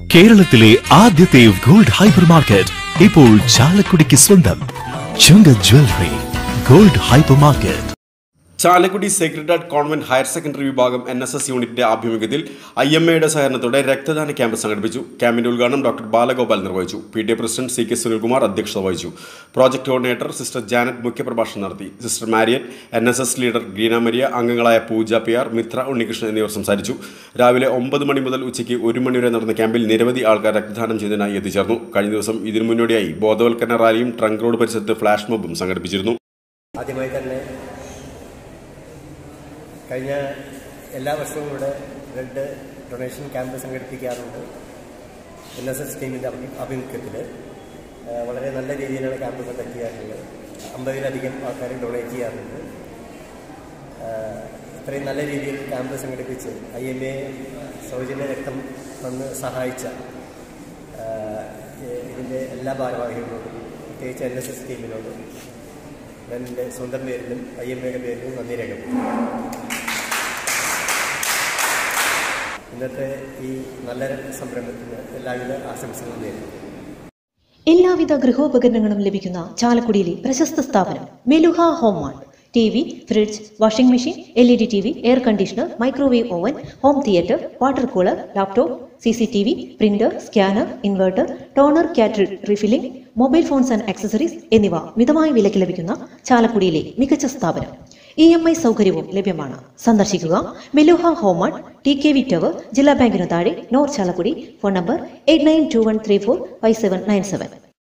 കേരളത്തിലെ ആദ്യത്തെ gold hyper market ഇപ്പോൾ ചാലക്കുടിക്ക് സ്വന്തം ചുങ്ക jewellery gold hypermarket Chalakudy Sacred Heart Convent Higher Secondary വിഭാഗം എൻ എസ് എസ് യൂണിറ്റിന്റെ ആഭിമുഖ്യത്തിൽ ഐ എം എയുടെ സഹകരണത്തോടെ രക്തദാന ക്യാമ്പ് സംഘടിപ്പിച്ചു ക്യാമ്പിന്റെ ഉദ്ഘാടനം ഡോക്ടർ ബാലഗോപാൽ നിർവഹിച്ചു P T A president C K Sunilkumar അധ്യക്ഷത വഹിച്ചു പ്രോജക്ട് കോർഡിനേറ്റർ സിസ്റ്റർ ജാനറ്റ് മുഖ്യപ്രഭാഷണം നടത്തി sister Marian N S S leader Geena Maria അംഗങ്ങളായ പൂജ പി ആർ മിത്ര ഉണ്ണികൃഷ്ണൻ എന്നിവർ സംസാരിച്ചു രാവിലെ ഒമ്പത് മണി മുതൽ ഉച്ചയ്ക്ക് ഒരു മണി വരെ നടന്ന ക്യാമ്പിൽ നിരവധി ആൾക്കാർ രക്തദാനം ചെയ്തതിനായി എത്തിച്ചേർന്നു കഴിഞ്ഞ ദിവസം ഇതിനു മുന്നോടിയായി ബോധവൽക്കരണ റാലിയും ട്രങ്ക് റോഡ് പരിസരത്ത് ഫ്ലാഷ് മോബും സംഘടിപ്പിച്ചിരുന്നു ആദ്യമായി തന്നെ കഴിഞ്ഞ എല്ലാ വർഷവും ഇവിടെ ബ്ലഡ് ഡൊണേഷൻ ക്യാമ്പ് സംഘടിപ്പിക്കാറുണ്ട് എൻ എസ് എസ് ടീമിൻ്റെ ആഭിമുഖ്യത്തിൽ വളരെ നല്ല രീതിയിലുള്ള ക്യാമ്പ് കണ്ടക്ട് ചെയ്യാറുള്ളത് അമ്പതിലധികം ആൾക്കാർ ഡൊണേറ്റ് ചെയ്യാറുണ്ട് ആ, ഇത്രയും നല്ല രീതിയിൽ ക്യാമ്പ് സംഘടിപ്പിച്ച് ഐ എം എ സൗജന്യ രക്തം തന്ന് സഹായിച്ച ആ, ഇ- ഇതിൻ്റെ എല്ലാ ഭാരവാഹികളോടും പ്രത്യേകിച്ച് എൻ എസ് എസ് ടീമിനോടും ഞാൻ എൻ്റെ സ്വന്തം പേരിലും ഐ എം എയുടെ പേരിലും നന്ദി രേഖപ്പെടുത്തുന്നു ഇന്നത്തെ ഈ നല്ല സംരംഭത്തിന് എല്ലാവിധ ആശംസകളും നേരുന്നു എല്ലാവിധ ഗൃഹോപകരണങ്ങളും ലഭിക്കുന്ന ചാലക്കുടിയിലെ പ്രശസ്ത സ്ഥാപനം Meluha home mart T V fridge washing machine L E D T V air conditioner microwave oven home theatre water cooler laptop C C T V printer scanner inverter toner കാറ്റർ refilling mobile phones and accessories എന്നിവ മിതമായ വിലയ്ക്ക് ലഭിക്കുന്ന ചാലക്കുടിയിലെ മികച്ച സ്ഥാപനം E M I സൗകര്യവും ലഭ്യമാണ് സന്ദർശിക്കുക Meluha home mart T K V tower ജില്ലാ ബാങ്കിന് താഴെ north Chalakudy phone number eight nine two one three four five seven nine seven